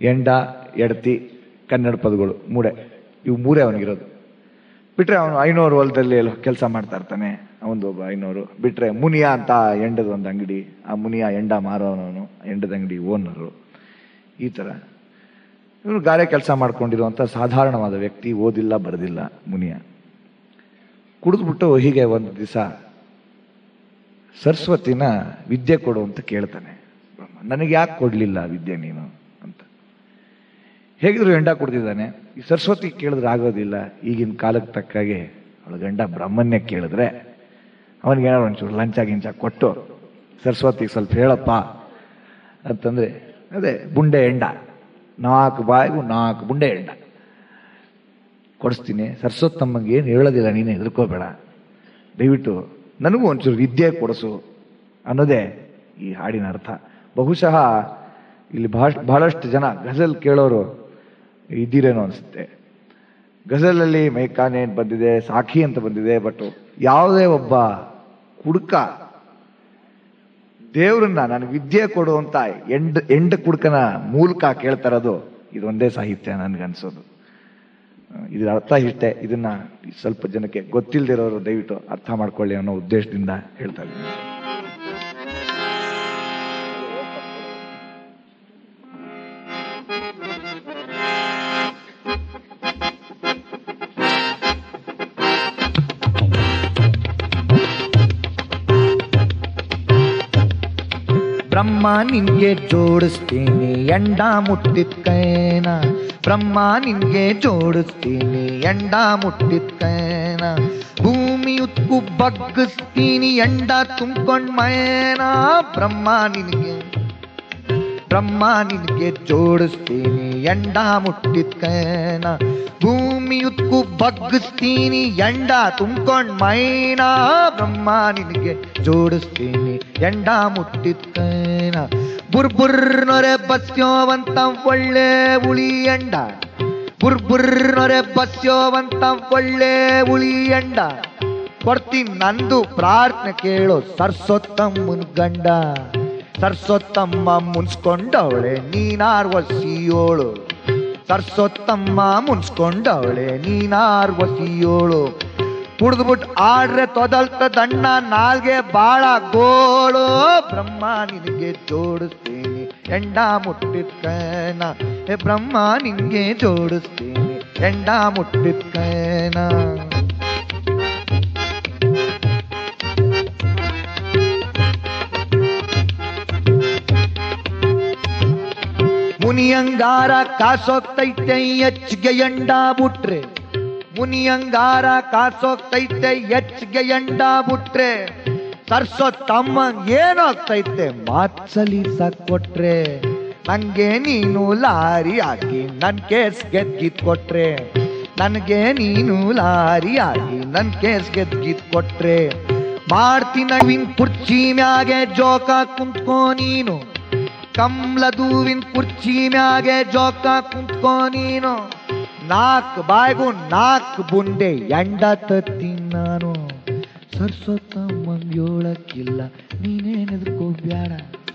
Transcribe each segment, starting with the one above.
ಎಂಡ ಎಡತಿ ಕನ್ನಡ ಪದಗಳು ಮೂಡೆ ಇವು ಮೂರೇ ಅವನಿಗಿರೋದು ಬಿಟ್ರೆ ಅವನು ಐನೂರು ಹೊಲದಲ್ಲಿ ಕೆಲಸ ಮಾಡ್ತಾ ಇರ್ತಾನೆ ಅವನದು ಒಬ್ಬ ಐನೂರು ಬಿಟ್ರೆ ಮುನಿಯಾ ಅಂತ ಎಂಡದ ಒಂದು ಅಂಗಡಿ ಆ ಮುನಿಯಾ ಎಂಡ ಮಾರೋನವನು ಎಂಡದ ಅಂಗಡಿ ಓನರು ಈ ಥರ ಇವನು ಗಾರೆ ಕೆಲಸ ಮಾಡ್ಕೊಂಡಿರುವಂಥ ಸಾಧಾರಣವಾದ ವ್ಯಕ್ತಿ ಓದಿಲ್ಲ ಬರೆದಿಲ್ಲ ಮುನಿಯ ಕುಡಿದ್ಬಿಟ್ಟು ಹೀಗೆ ಒಂದು ದಿವಸ ಸರಸ್ವತಿನ ವಿದ್ಯೆ ಕೊಡು ಅಂತ ಕೇಳ್ತಾನೆ ಬ್ರಹ್ಮ ನನಗೆ ಯಾಕೆ ಕೊಡಲಿಲ್ಲ ವಿದ್ಯೆ ನೀನು ಅಂತ ಹೇಗಿದ್ರು ಗಂಡ ಕುಡ್ದಿದ್ದಾನೆ ಈ ಸರಸ್ವತಿ ಕೇಳಿದ್ರೆ ಆಗೋದಿಲ್ಲ ಈಗಿನ ಕಾಲಕ್ಕೆ ತಕ್ಕಾಗೆ ಅವಳ ಗಂಡ ಬ್ರಹ್ಮನ್ನೇ ಕೇಳಿದ್ರೆ ಅವನಿಗೆ ಏನಾದ್ರು ಒಂಚೂರು ಲಂಚ ಗಿಂಚ ಕೊಟ್ಟು ಸರಸ್ವತಿಗೆ ಸ್ವಲ್ಪ ಹೇಳಪ್ಪ ಅಂತಂದ್ರೆ ಅದೇ ಬುಂಡೆ ಎಂಡ ನಾಲ್ಕು ಬಾಯಿಗೂ ನಾಲ್ಕು ಬುಂಡೆ ಎಂಡ ಕೊಡಿಸ್ತೀನಿ ಸರಸ್ವತಮ್ಮಂಗೆ ಏನು ಹೇಳೋದಿಲ್ಲ ನೀನು ಹೆದರ್ಕೋಬೇಡ ದಯವಿಟ್ಟು ನನಗೂ ಒಂಚೂರು ವಿದ್ಯೆ ಕೊಡಿಸು ಅನ್ನೋದೇ ಈ ಹಾಡಿನ ಅರ್ಥ ಬಹುಶಃ ಇಲ್ಲಿ ಬಹಳ ಬಹಳಷ್ಟು ಜನ ಗಜಲ್ ಕೇಳೋರು ಇದ್ದೀರೇನೋ ಅನಿಸುತ್ತೆ ಗಜಲಲ್ಲಿ ಮೈಕಾನೆ ಅಂತ ಬಂದಿದೆ ಸಾಖಿ ಅಂತ ಬಂದಿದೆ ಬಟ್ ಯಾವುದೇ ಒಬ್ಬ ಕುಡುಕ ದೇವ್ರನ್ನ ನನಗೆ ವಿದ್ಯೆ ಕೊಡು ಅಂತ ಎಂಡ್ ಎಂಡ್ ಕುಡುಕನ ಮೂಲಕ ಕೇಳ್ತಾ ಇರೋದು ಇದೊಂದೇ ಸಾಹಿತ್ಯ ನನ್ಗನ್ಸೋದು ಇದ್ರ ಅರ್ಥ ಇಷ್ಟೇ ಇದನ್ನ ಸ್ವಲ್ಪ ಜನಕ್ಕೆ ಗೊತ್ತಿಲ್ಲದಿರೋರು ದಯವಿಟ್ಟು ಅರ್ಥ ಮಾಡ್ಕೊಳ್ಳಿ ಅನ್ನೋ ಉದ್ದೇಶದಿಂದ ಹೇಳ್ತಾ ಇದ್ದೀನಿ ಬ್ರಹ್ಮ ನಿನ್ಗೆ ಜೋಡಿಸ್ತೀನಿ ಎಂಡ ಮುಟ್ಟಿದ ಕೈನ ಬ್ರಹ್ಮ ನಿನ್ಗೆ ಜೋಡಿಸ್ತೀನಿ ಎಂಡ ಮುಟ್ಟಿದ ಕೈನ ಭೂಮಿ ಉತ್ಕು ಬಗ್ಗಿಸ್ತೀನಿ ಎಂಡ ತುಂಬ್ಕೊಂಡ್ ಮೈನ ಬ್ರಹ್ಮ ನಿನ್ಗೆ ಬ್ರಹ್ಮ ನಿನ್ಗೆ ಜೋಡಿಸ್ತೀನಿ ಎಂಡ ಮುಟ್ಟಿದ ಕೈನ ಭೂಮಿ ಉತ್ಕು ಬಗ್ಗಿಸ್ತೀನಿ ಎಂಡ ತುಂಬ್ಕೊಂಡ್ ಮೈನ ಬ್ರಹ್ಮ ನಿನ್ಗೆ ಜೋಡಿಸ್ತೀನಿ ಎಂಡ ಮುಟ್ಟಿದ ಕೈನ ಬುರ್ಬುರ್ನೊರೆ ಬಸ್ಯೋವಂತ ಒಳ್ಳೆ ಉಳಿ ಎಂಡ ಬುರ್ಬುರ್ನೊರೆ ಬಸ್ಯೋವಂತ ಒಳ್ಳೆ ಉಳಿ ಎಂಡ ಕೊಡ್ತೀನಿ ನಂದು ಪ್ರಾರ್ಥನೆ ಕೇಳೋ ಸರ್ಸೊತ್ತಮ್ಮನ್ ಗಂಡ ಸರ್ಸೊತ್ತಮ್ಮ ಮುನ್ಸ್ಕೊಂಡವಳೆ ನೀನಾರ್ ವಸಿಯೋಳು ಸರ್ಸೊತ್ತಮ್ಮ ಮುನ್ಸ್ಕೊಂಡವಳೆ ನೀನಾರ್ ವಸಿಯೋಳು ಕುಡ್ದ್ಬಿಟ್ಟು ಆಡ್ರೆ ತೊದಲ್ತ ದಣ್ಣ ನಾಲ್ಗೆ ಬಾಳ ಗೋಳು ಬ್ರಹ್ಮ ನಿನಗೆ ಜೋಡಿಸ್ತೀನಿ ಎಂಡ ಮುಟ್ಟಿದ ಕೈನ ಹೇ ಬ್ರಹ್ಮ ನಿಂಗೆ ಜೋಡಿಸ್ತೀನಿ ಎಂಡ ಮುಟ್ಟಿದ ಕೈನ ಮುನಿಯಂಗಾರ ಕಾಸೋಗ್ತೈತೆ ಹೆಚ್ಚಿಗೆ ಎಂಡ ಬಿಟ್ರೆ ಮುನಿಯಂಗಾರ ಕಾಸೋಗ್ತೈತೆ ಹೆಚ್ಚಿಗೆ ಎಂಡ ಬಿಟ್ರೆ ಸರ್ಸೋ ತಮ್ಮ ಏನಾಗ್ತೈತೆ ಮಾತ್ಸಲಿ ಕೊಟ್ರೆ ನಂಗೆ ನೀನು ಲಾರಿ ಹಾಕಿ ನನ್ ಕೇಸ್ ಗೆದ್ಗಿದ್ ಕೊಟ್ರೆ ನನ್ಗೆ ನೀನು ಲಾರಿ ಹಾಕಿ ನನ್ ಕೇಸ್ ಗೆದ್ಗಿದ್ ಕೊಟ್ರೆ ಮಾಡ್ತೀನಿ ನವಿನ್ ಕುರ್ಚಿ ಮ್ಯಾಗೆ ಜೋಕ ಕುಂತ್ಕೋ ನೀನು ಕಮ್ಲದೂವಿನ ಕುರ್ಚಿ ಮ್ಯಾಗೆ ಜೋಕ ಕುಂತ್ಕೋ ನೀನು ನಾಲ್ಕು ಬಾಯ್ಗೂ ನಾಲ್ಕು ಬುಂಡೆ ಎಂಡ ತತ್ತೀನಿ ನಾನು ಸರ್ಸೋತ್ತಮ್ಮಂಗ್ಯೋಳಕ್ಕಿಲ್ಲ ನೀನೇನ್ ಎದುರ್ಕೋಬ್ಯಾಡ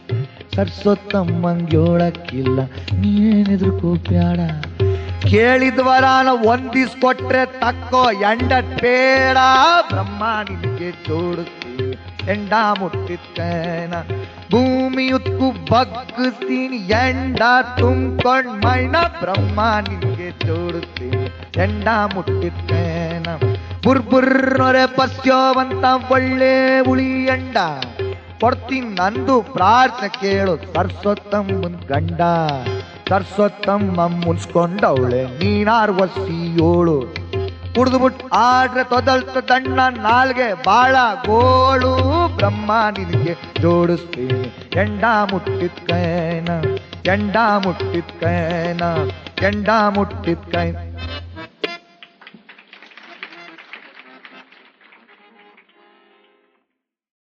ಸರ್ಸೋತ್ತಮ್ಮಂಗ್ಯೋಳಕ್ಕಿಲ್ಲ ನೀನೇನ್ ಎದುರ್ಕೋಬ್ಯಾಡ ಕೇಳಿದ ವರಾನ ಒಂದಿಸ್ಕೊಟ್ರೆ ತಕ್ಕೋ ಎಂಡ ಬೇಡ ಬ್ರಹ್ಮ ನಿನಗೆ ಜೋಡಿಸ್ತೀನಿ ಎಂಡ ಮುಟ್ಟಿತ್ತೇನ ಭೂಮಿ ಉತ್ಕು ಬಗ್ಗಿಸ್ತೀನಿ ಎಂಡ ತುಂಬ್ಕೊಂಡ್ ಮೈನ ಬ್ರಹ್ಮ ನಿನಗೆ ಜೋಡಿಸ್ತೀನಿ ಎಂಡ ಮುಟ್ಟಿತ್ತೇನ ಬುರ್ಬುರ್ನೊರೆ ಬಸ್ಯೋವಂತ ಒಳ್ಳೆ ಉಳಿ ಎಂಡ ಕೊಡ್ತೀನಿ ನಂದು ಪ್ರಾರ್ಥನೆ ಕೇಳು ಸರ್ಸೊತ್ತಮ್ಮನ್ ಗಂಡ ಸರ್ಸೊತ್ತಮ್ಮ ಮುನ್ಸ್ಕೊಂಡವಳೆ ನೀನಾರ್ ವಸಿಯೋಳು ಕುಡ್ದ್ಬಿಟ್ಟು ಆಡ್ರೆ ತೊದಲ್ತ ದಂಡ ನಾಲ್ಗೆ ಬಾಳ ಗೋಳು ಬ್ರಹ್ಮ ನಿನಗೆ ಜೋಡಿಸ್ತೀನಿ ಎಂಡ ಮುಟ್ಟಿದ ಕೈನ ಎಂಡ ಮುಟ್ಟಿದ ಕೈನ ಎಂಡ ಮುಟ್ಟಿದ ಕೈ